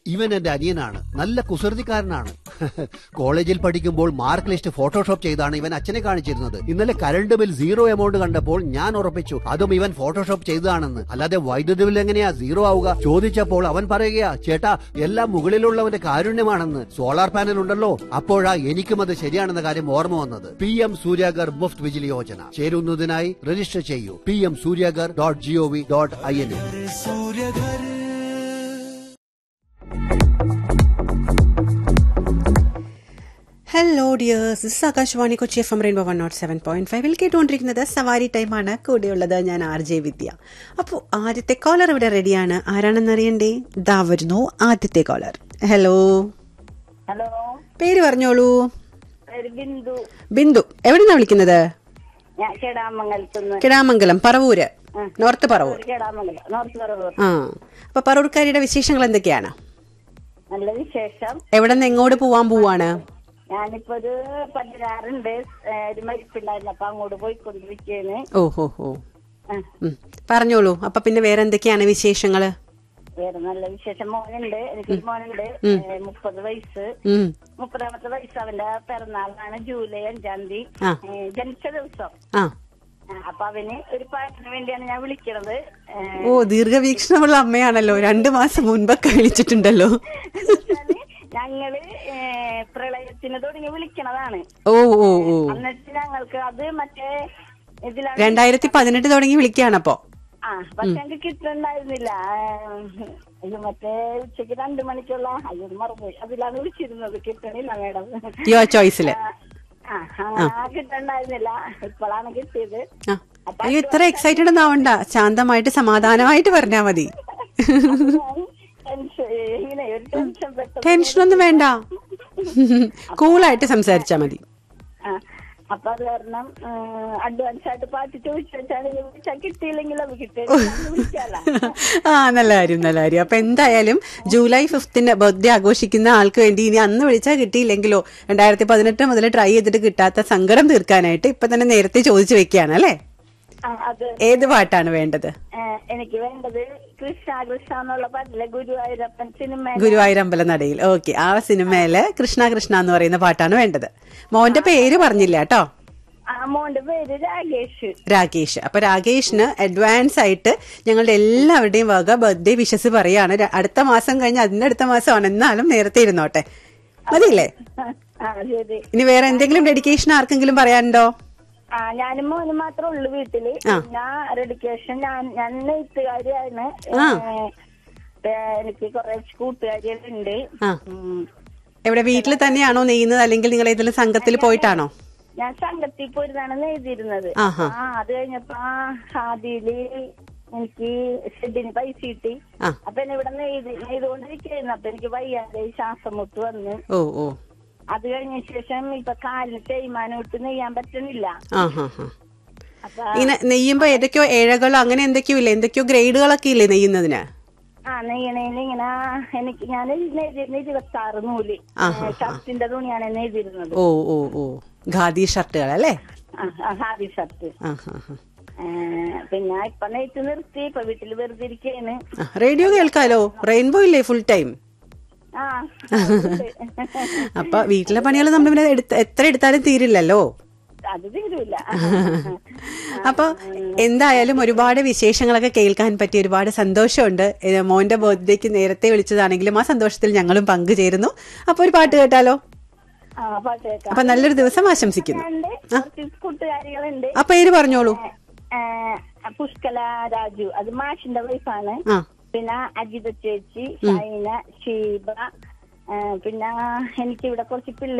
ഇവൻ എന്റെ അനിയനാണ് നല്ല കുസൃതിക്കാരനാണ് കോളേജിൽ പഠിക്കുമ്പോൾ മാർക്ക് ലിസ്റ്റ് ഫോട്ടോഷോപ്പ് ചെയ്താണ് ഇവൻ അച്ഛനെ കാണിച്ചിരുന്നത് ഇന്നലെ കറണ്ട് ബിൽ സീറോ എമൗണ്ട് കണ്ടപ്പോൾ ഞാൻ ഉറപ്പിച്ചു അതും ഇവൻ ഫോട്ടോഷോപ്പ് ചെയ്തതാണെന്ന് അല്ലാതെ വൈദ്യുതി ബിൽ എങ്ങനെയാ സീറോ ആവുക ചോദിച്ചപ്പോൾ അവൻ പറയുകയാ ചേട്ടാ എല്ലാം മുകളിലുള്ളവന്റെ കാരുണ്യമാണെന്ന് സോളാർ പാനൽ ഉണ്ടല്ലോ അപ്പോഴാ എനിക്കും അത് ശരിയാണെന്ന കാര്യം ഓർമ്മ വന്നത് പി എം സൂര്യാഗർ മുഫ്ത് വിജിലി യോജന ചേരുന്നതിനായി രജിസ്റ്റർ ചെയ്യൂ P M Suryaghar dot G O V dot I N hello dears this Akashvani Kochi F M rainbow one nought seven point ഫൈവിൽ കേട്ടുകൊണ്ടിരിക്കുന്നത് സവാരി ടൈമാണ് കൂടെയുള്ളത് ഞാൻ ആർ ജെ വിദ്യ അപ്പോൾ ആദ്യത്തെ കോളർ ഇവിടെ റെഡിയാണ് ആരാണെന്ന് അറിയണ്ടേ ദാ വരുന്നു ആദ്യത്തെ കോളർ ഹലോ ഹലോ പേര് പറഞ്ഞോളൂ പേര് ബിന്ദു ബിന്ദു എവിടെന്നാ വിളിക്കുന്നത് ഞാൻ കേടാമംഗലത്തുനിന്ന് കിടാമംഗലം പറവൂര് നോർത്ത് പറവൂർ കേടാമംഗലം നോർത്ത് പറവൂർ ആ അപ്പൊ പറവൂർക്കാരിയുടെ വിശേഷങ്ങൾ എന്തൊക്കെയാണ് നല്ല വിശേഷം എവിടെ നിന്ന് എങ്ങോട്ട് പോവാൻ പോവാണ് ഞാനിപ്പോ ഒരു പതിനാറുണ്ട് ഒരു മരിപ്പുണ്ടായിരുന്നു അപ്പൊ അങ്ങോട്ട് പോയിക്കൊണ്ടിരിക്കുകയാണ് ഓ ഹോ ഹോ ആ, ഉം. പറഞ്ഞോളൂ അപ്പൊ പിന്നെ വേറെ എന്തൊക്കെയാണ് വിശേഷങ്ങള് വേറെ നല്ല വിശേഷം മോനുണ്ട് എനിക്കൊരു മോനുണ്ട് ഏ, മുപ്പത് വയസ്സ് ഉം മുപ്പതാമത്തെ വയസ്സ് അവന്റെ പിറന്നാളാണ് ജൂലൈ അഞ്ചാം തീയതി ആ. ഏ, ജനിച്ച ദിവസം ആ ആ, അപ്പൊ അവന് ഒരു പാട്ടിന് വേണ്ടിയാണ് ഞാൻ വിളിക്കണത് ഏ, ഓ ദീർഘവീക്ഷണമുള്ള അമ്മയാണല്ലോ രണ്ടു മാസം മുൻപൊക്കെ വിളിച്ചിട്ടുണ്ടല്ലോ എന്നുവെച്ചാല് ഞങ്ങള് ഏ, പ്രളയത്തിന് തുടങ്ങി വിളിക്കണതാണ് ഓ ഓ ഓ എന്നിട്ട് ഞങ്ങൾക്ക് അത് മറ്റേ ഇതിലാണ് രണ്ടായിരത്തി പതിനെട്ട് തുടങ്ങി വിളിക്കുകയാണപ്പോ ആ പക്ഷെ ഞങ്ങൾക്ക് കിട്ടുന്നുണ്ടായിരുന്നില്ല ഇത് മറ്റേ ഉച്ചക്ക് രണ്ടു മണിക്കുള്ള അയ്യോ മറന്നുപോയി അതിലാണ് വിളിച്ചിരുന്നത് കിട്ടണില്ല മേഡം യുവർ ചോയ്സില് ആ അങ്ങനെ കിട്ടുന്നുണ്ടായിരുന്നില്ല ഇപ്പോഴാണ് കിട്ടിയത് ആ അയ്യോ ഇത്ര എക്സൈറ്റഡ് ഒന്നും ആവണ്ട ശാന്തമായിട്ട് സമാധാനമായിട്ട് പറഞ്ഞാ മതി ടെൻഷൻ ഇങ്ങനെ ഒരു ടെൻഷൻ പെട്ടെന്ന് ടെൻഷനൊന്നും വേണ്ട കൂളായിട്ട് സംസാരിച്ചാ മതി ആ, അപ്പൊ അത് കാരണം അഡ്വാൻസ് ആയിട്ട് പാട്ട് ചോദിച്ചു വെച്ചാണെങ്കിൽ വിളിച്ചാൽ കിട്ടിയില്ലെങ്കിൽ അത് കിട്ടിയില്ല വിളിക്കാല ആ നല്ല കാര്യം നല്ല കാര്യം അപ്പൊ എന്തായാലും ജൂലൈ ഫിഫ്ത്തിന് ബർത്ത്ഡേ ആഘോഷിക്കുന്ന ആൾക്ക് വേണ്ടി ഇനി അന്ന് വിളിച്ചാൽ കിട്ടിയില്ലെങ്കിലോ രണ്ടായിരത്തി പതിനെട്ട് മുതൽ ട്രൈ ചെയ്തിട്ട് കിട്ടാത്ത സങ്കടം തീർക്കാനായിട്ട് ഇപ്പൊ തന്നെ നേരത്തെ ചോദിച്ചു വെക്കുകയാണ് അല്ലേ ആ, അത് ഏത് പാട്ടാണ് വേണ്ടത് ഏ, എനിക്ക് വേണ്ടത് കൃഷ്ണ കൃഷ്ണ എന്നുള്ള പാട്ടിലെ ഗുരുവായൂരപ്പൻ സിനിമ ഗുരുവായൂരമ്പല നടയിൽ ഓക്കെ ആ സിനിമയില് കൃഷ്ണ കൃഷ്ണ എന്ന് പറയുന്ന പാട്ടാണ് വേണ്ടത് മോന്റെ പേര് പറഞ്ഞില്ല കേട്ടോ ആ മോന്റെ പേര് രാകേഷ് രാകേഷ് അപ്പൊ രാകേഷിന് അഡ്വാൻസ് ആയിട്ട് ഞങ്ങളുടെ എല്ലാവരുടെയും വക ബർത്ത്ഡേ വിഷസ് പറയാണ് ര- അടുത്ത മാസം കഴിഞ്ഞ് അതിന്റെ അടുത്ത മാസമാണ് എന്നാലും നേരത്തെ ഇരുന്നോട്ടെ മതിയില്ലേ ആ ശരി ഇനി വേറെ എന്തെങ്കിലും ഡെഡിക്കേഷൻ ആർക്കെങ്കിലും പറയാനുണ്ടോ ആ ഞാനും മോനും മാത്രമേ ഉള്ളൂ വീട്ടില് പിന്നെ റെഡിക്കേഷൻ ഞാൻ ഞാൻ നെയ്ത്തുകാരിയാണ് ഏ, എനിക്ക് കുറെ കൂട്ടുകാരികളുണ്ട് ആ ഉം. എവിടെ വീട്ടിൽ തന്നെയാണോ നെയ്യുന്നത് അല്ലെങ്കിൽ നിങ്ങൾ ഏതെങ്കിലും സംഘത്തിൽ പോയിട്ടാണോ ഞാൻ സംഘത്തിൽ പോയിരുന്നാണ് നെയ്തിരുന്നത് ആഹാ. ആ അത് കഴിഞ്ഞപ്പോ ആ ഖാദിയില് എനിക്ക് ഷെഡിന് പൈസ കിട്ടി ആ അപ്പൊ എന്നെ ഇവിടെ നെയ്ത് നെയ്തുകൊണ്ടിരിക്കുന്നു അപ്പൊ എനിക്ക് വയ്യാതെ ശ്വാസം മുട്ട് വന്ന് ഓ ഓ അത് കഴിഞ്ഞ ശേഷം ഇപ്പൊ കാലിന് തേയ്മാനം ഇട്ട് നെയ്യാൻ പറ്റുന്നില്ല ആ ഹാ ഹാ അപ്പൊ ഇങ്ങനെ നെയ്യുമ്പോ ഏതൊക്കെയോ ഏഴകളോ അങ്ങനെ എന്തൊക്കെയോ ഇല്ലേ എന്തൊക്കെയോ ഗ്രേഡുകളൊക്കെ ഇല്ലേ നെയ്യുന്നതിന് ആ നെയ്യണേന് ഇങ്ങനെ എനിക്ക് ഞാൻ നെയ്തിരുന്ന ഇരുപത്തി ആറ് നൂല് ഷർട്ടിന്റെ തുണിയാണ് നെയ്തിരുന്നത് ഓ ഓ ഓ ഖാദി ഷർട്ടുകൾ അല്ലേ ആ, ആ, ഹാദി ഷർട്ട് ആ ഹാ ഹാ ഏ, പിന്നെ ഇപ്പൊ നെയ്ത്ത് നിർത്തി ഇപ്പൊ വീട്ടിൽ വെറുതെ ഇരിക്കുകയാണ് ആ, റേഡിയോ കേൾക്കാലോ റെയിൻബോ ഇല്ലേ ഫുൾ ടൈം ആ അതുണ്ട്. അപ്പൊ വീട്ടിലെ പണികൾ നമ്മൾ പിന്നെ എടുത്ത് എത്ര എടുത്താലും തീരില്ലല്ലോ അത് തീരൂല അപ്പൊ എന്തായാലും ഒരുപാട് വിശേഷങ്ങളൊക്കെ കേൾക്കാൻ പറ്റി ഒരുപാട് സന്തോഷമുണ്ട് ഏ, മോന്റെ ബർത്ത്ഡേക്ക് നേരത്തെ വിളിച്ചതാണെങ്കിലും ആ സന്തോഷത്തിൽ ഞങ്ങളും പങ്കുചേരുന്നു അപ്പൊ ഒരു പാട്ട് കേട്ടാലോ ആ പാട്ട് കേൾക്കാം അപ്പൊ നല്ലൊരു ദിവസം ആശംസിക്കുന്നു ഉണ്ട് കുറച്ച് കൂട്ടുകാരികളുണ്ട് ആ പേര് പറഞ്ഞോളൂ ഏ, പുഷ്കല രാജു അത് മാഷിന്റെ വൈഫാണ് ആ പിന്നെ അജിത ചേച്ചി ഷൈന ഷീബ ഏ, പിന്നെ എനിക്കിവിടെ കുറച്ച് പിള്ളേർ